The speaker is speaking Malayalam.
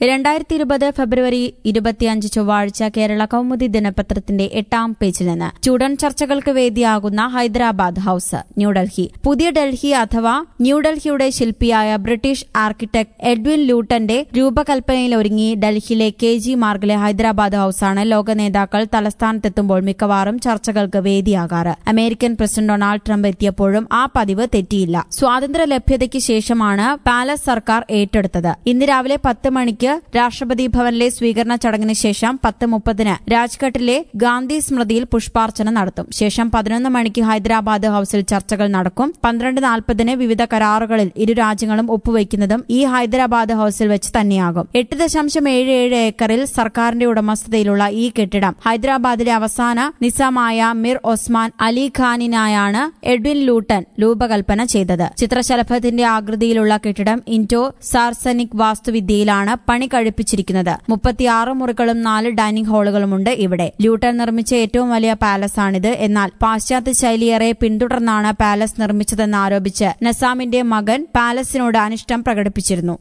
രണ്ടായിരത്തി ഇരുപത് ഫെബ്രുവരി ഇരുപത്തിയഞ്ച് ചൊവ്വാഴ്ച കേരള കൗമുദി ദിനപത്രത്തിന്റെ എട്ടാം പേജിൽ നിന്ന് ചുടൻ ചർച്ചകൾക്ക് വേദിയാകുന്ന ഹൈദരാബാദ് ഹൌസ് ന്യൂഡൽഹി പുതിയ ഡൽഹി അഥവാ ന്യൂഡൽഹിയുടെ ശില്പിയായ ബ്രിട്ടീഷ് ആർക്കിടെക്ട് എഡ്വിൻ ലൂട്ടന്റെ രൂപകൽപ്പനയിലൊരുങ്ങി ഡൽഹിയിലെ കെ ജി മാർഗിലെ ഹൈദരാബാദ് ഹൌസാണ് ലോക നേതാക്കൾ തലസ്ഥാനത്തെത്തുമ്പോൾ മിക്കവാറും ചർച്ചകൾക്ക് വേദിയാകാറ് അമേരിക്കൻ പ്രസിഡന്റ് ഡൊണാൾഡ് ട്രംപ് എത്തിയപ്പോഴും ആ പതിവ് തെറ്റിയില്ല സ്വാതന്ത്ര്യ ലഭ്യതയ്ക്ക് ശേഷമാണ് പാലസ് സർക്കാർ ഏറ്റെടുത്തത് ഇന്ന് രാവിലെ പത്ത് മണിക്ക് രാഷ്ട്രപതി ഭവനിലെ സ്വീകരണ ചടങ്ങിന് ശേഷം പത്ത് മുപ്പതിന് രാജ്ഘട്ടിലെ ഗാന്ധി സ്മൃതിയിൽ പുഷ്പാർച്ചന നടത്തും ശേഷം പതിനൊന്ന് മണിക്ക് ഹൈദരാബാദ് ഹൌസിൽ ചർച്ചകൾ നടക്കും പന്ത്രണ്ട് നാൽപ്പതിന് വിവിധ കരാറുകളിൽ ഇരു രാജ്യങ്ങളും ഒപ്പുവയ്ക്കുന്നതും ഈ ഹൈദരാബാദ് ഹൌസിൽ വെച്ച് തന്നെയാകും എട്ട് ദശാംശം ഏഴ് ഏഴ് ഏക്കറിൽ സർക്കാരിന്റെ ഉടമസ്ഥതയിലുള്ള ഈ കെട്ടിടം ഹൈദരാബാദിലെ അവസാന നിസാമായ മിർ ഒസ്മാൻ അലി ഖാനിനായാണ് എഡ്വിൻ ലൂട്ടൻ രൂപകൽപ്പന ചെയ്തത് ചിത്രശലഭത്തിന്റെ ആകൃതിയിലുള്ള കെട്ടിടം ഇൻഡോ സാർസനിക് വാസ്തുവിദ്യയിലാണ് പണി കഴിപ്പിച്ചിരിക്കുന്നത് മുപ്പത്തിയാറ് മുറികളും നാല് ഡൈനിംഗ് ഹാളുകളുമുണ്ട് ഇവിടെ ല്യൂട്ടൺ നിർമ്മിച്ച ഏറ്റവും വലിയ പാലസാണിത് എന്നാൽ പാശ്ചാത്യ ശൈലിയേറെ പിന്തുടർന്നാണ് പാലസ് നിർമ്മിച്ചതെന്ന് ആരോപിച്ച് നസാമിന്റെ മകൻ പാലസിനോട് അനിഷ്ടം പ്രകടിപ്പിച്ചിരുന്നു